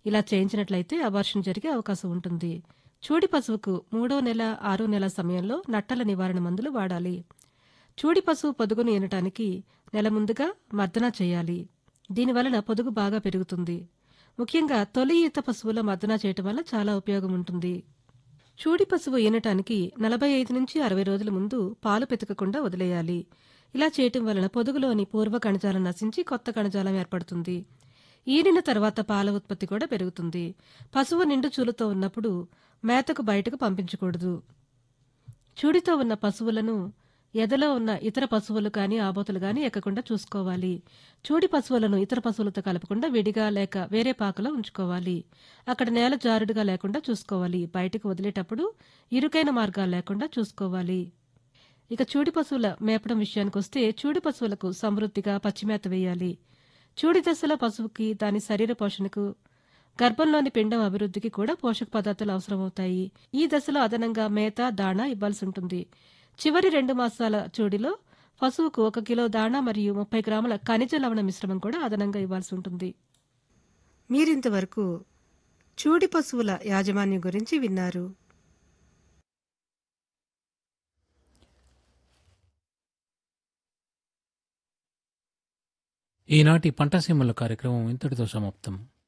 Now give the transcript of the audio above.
ఇలా చేయించినట్లయితే అబార్షన్ జరిగే అవకాశం ఉంటుంది చూడి పశువుకు మూడో నెల ఆరో నెల సమయంలో నట్టల నివారణ మందులు వాడాలి చూడి పశువు పొదుగును ఈనటానికి నెల ముందుగా మర్దన చేయాలి దీనివలన పొదుగు బాగా పెరుగుతుంది ముఖ్యంగా తొలి ఈత పశువుల మర్దన చేయటం వల్ల చాలా ఉపయోగం ఉంటుంది చూడి పశువు ఈనటానికి నలభై ఐదు నుంచి అరవై రోజుల ముందు పాలు పెతకకుండా వదిలేయాలి ఇలా చేయటం వలన పొదుగులోని పూర్వ కణజాలం నశించి కొత్త కణజాలం ఏర్పడుతుంది ఈనిన తర్వాత పాల ఉత్పత్తి కూడా పెరుగుతుంది పశువు నిండు చూలుతో ఉన్నప్పుడు మేతకు బయటకు పంపించకూడదు చూడితో ఉన్న పశువులను ఎదలో ఉన్న ఇతర పశువులు కానీ ఆబోతులు కానీ ఎక్కకుండా చూసుకోవాలి చూడి పశువులను ఇతర పశువులతో కలపకుండా విడిగా లేక వేరే పాకలో ఉంచుకోవాలి అక్కడ నేల జారుడుగా లేకుండా చూసుకోవాలి బయటకు వదిలేటప్పుడు ఇరుకైన మార్గాలు లేకుండా చూసుకోవాలి ఇక చూడి పశువుల మేపడం విషయానికి వస్తే చూడి పశువులకు సమృద్ధిగా పచ్చిమేత వేయాలి చూడి దశలో పశువుకి దాని శరీర పోషణకు గర్భంలోని పిండం అభివృద్ధికి కూడా పోషక పదార్థాలు అవసరమవుతాయి ఈ దశలో అదనంగా మేత దాణా ఇవ్వాల్సి ఉంటుంది చివరి రెండు మాసాల చూడిలో పశువుకు ఒక కిలో దాణా మరియు ముప్పై గ్రాముల ఖనిజ లవణ మిశ్రమం కూడా అదనంగా ఇవ్వాల్సి ఉంటుంది మీరింతవరకు చూడి పశువుల యాజమాన్యం గురించి విన్నారు ఈనాటి పంటసీమల కార్యక్రమం ఇంతటితో సమాప్తం